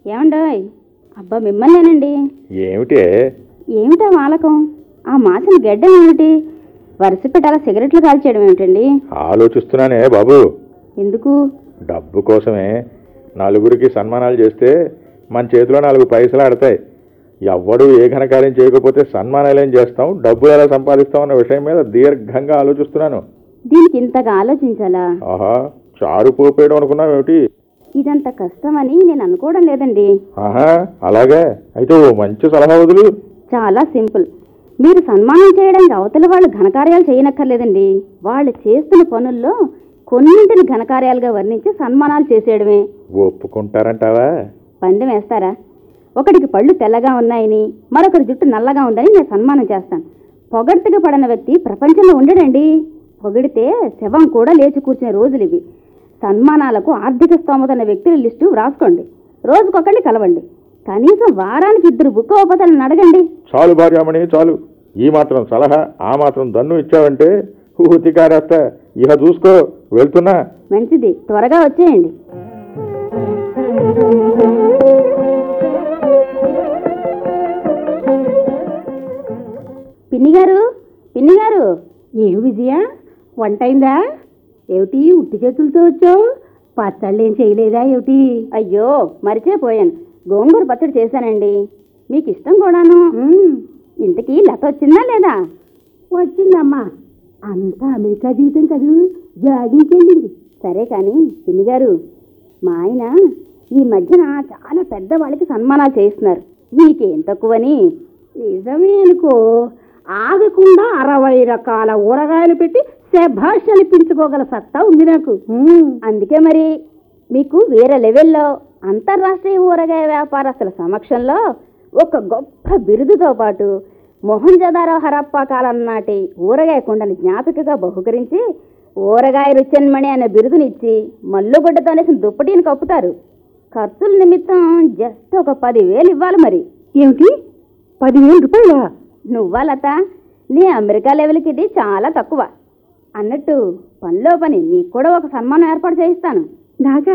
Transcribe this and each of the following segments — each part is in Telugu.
ఏమండోయ్ అబ్బా మిమ్మల్నేనండి ఏమిటే ఏమిటా వాలకం ఆ మాసిన గడ్డం ఏమిటి వరుస పెట్టాల సిగరెట్లు కాల్చేయడం ఏమిటండి ఆలోచిస్తున్నానే బాబు ఎందుకు డబ్బు కోసమే నలుగురికి సన్మానాలు చేస్తే మన చేతిలో నాలుగు పైసలు ఆడతాయి ఎవ్వడు ఏ ఘనకార్యం చేయకపోతే సన్మానాలు ఏం చేస్తాం డబ్బులు ఎలా సంపాదిస్తాం అన్న విషయం మీద దీర్ఘంగా ఆలోచిస్తున్నాను దీనికి ఇంతగా ఆలోచించాలా ఆహా చారు పోపేయడం అనుకున్నావు ఏమిటి ఇదంత కష్టమని నేను అనుకోవడం లేదండి ఆహా అలాగే అయితే ఓ మంచి సలహా వదులు చాలా సింపుల్ మీరు సన్మానం చేయడానికి అవతల వాళ్ళు ఘనకార్యాలు చేయనక్కర్లేదండి వాళ్ళు చేస్తున్న పనుల్లో కొన్నింటిని ఘనకార్యాలుగా వర్ణించి సన్మానాలు చేసేయడమే ఒప్పుకుంటారంటావా పందెం వేస్తారా ఒకడికి పళ్ళు తెల్లగా ఉన్నాయని మరొకరి జుట్టు నల్లగా ఉందని నేను సన్మానం చేస్తాను పొగడ్తగా పడిన వ్యక్తి ప్రపంచంలో ఉండడండి పొగిడితే శవం కూడా లేచి కూర్చునే రోజులు ఇవి సన్మానాలకు ఆర్థిక స్తోమత ఉన్న వ్యక్తుల లిస్టు వ్రాసుకోండి రోజుకొకరిని కలవండి కనీసం వారానికి ఇద్దరు బుక్ అవ్వతానని అడగండి చాలు భార్యామణి చాలు ఈ మాత్రం సలహా ఆ మాత్రం దన్ను ఇచ్చావంటే ఊతికారేస్తా ఇక చూసుకో వెళ్తున్నా మంచిది త్వరగా వచ్చేయండి పిన్ని గారు పిన్ని గారు ఏం విజయ వంట అయిందా ఏమిటి ఉట్టి చేతులతో వచ్చావు పచ్చళ్ళు ఏం చేయలేదా ఏమిటి అయ్యో మరిచిపోయాను గోంగూర పచ్చడి చేశానండి మీకు ఇష్టం కూడాను ఉమ్, ఇంతకీ లత వచ్చిందా లేదా వచ్చిందమ్మా అంతా అమెరికా జీవితం కదూ జాగించెళ్ళింది సరే కానీ పిన్ని గారు మా ఆయన ఈ మధ్యన చాలా పెద్దవాళ్ళకి సన్మానాలు చేస్తున్నారు మీకేం తక్కువని నిజమే అనుకో ఆగకుండా అరవై రకాల ఊరగాయలు పెట్టి శభాష్ అనిపించుకోగల సత్తా ఉంది నాకు ఉమ్, అందుకే మరి మీకు వేరే లెవెల్లో అంతర్రాష్ట్రీయ ఊరగాయ వ్యాపారస్తుల సమక్షంలో ఒక గొప్ప బిరుదుతో పాటు మొహంజదారో హరప్పా కాలం నాటి ఊరగాయ కొండని జ్ఞాపికగా బహుకరించి ఊరగాయ రుచన్మణి అనే బిరుదునిచ్చి మల్లుగుడ్డతోనేసిన దుప్పటిని కప్పుతారు ఖర్చుల నిమిత్తం జస్ట్ ఒక పదివేలు ఇవ్వాలి మరి ఏమిటి పదివేల రూపాయలా నువ్వా లత నీ అమెరికా లెవెల్కి ఇది చాలా తక్కువ అన్నట్టు పనిలో పని నీకు కూడా ఒక సన్మానం ఏర్పాటు చేయిస్తాను నాకా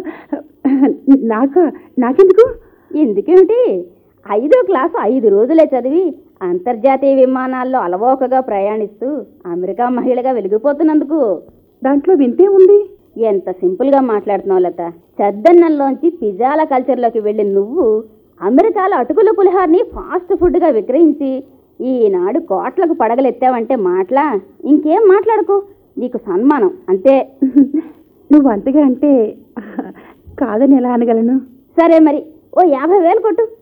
నాకా నాకెందుకు ఎందుకేమిటి ఐదో క్లాసు ఐదు రోజులే చదివి అంతర్జాతీయ విమానాల్లో అలవోకగా ప్రయాణిస్తూ అమెరికా మహిళగా వెలిగిపోతున్నందుకు దాంట్లో వింతే ఉంది ఎంత సింపుల్గా మాట్లాడుతున్నావు లత చద్దన్నంలోంచి పిజ్జాల కల్చర్లోకి వెళ్ళి నువ్వు అమెరికాలో అటుకుల పులిహార్ని ఫాస్ట్ ఫుడ్గా విక్రయించి ఈనాడు కోట్లకు పడగలెత్తావంటే మాటలా ఇంకేం మాట్లాడకు నీకు సన్మానం అంతే నువ్వు అంతగా అంటే కాదని ఎలా అనగలను సరే మరి ఓ యాభై వేలు కొట్టు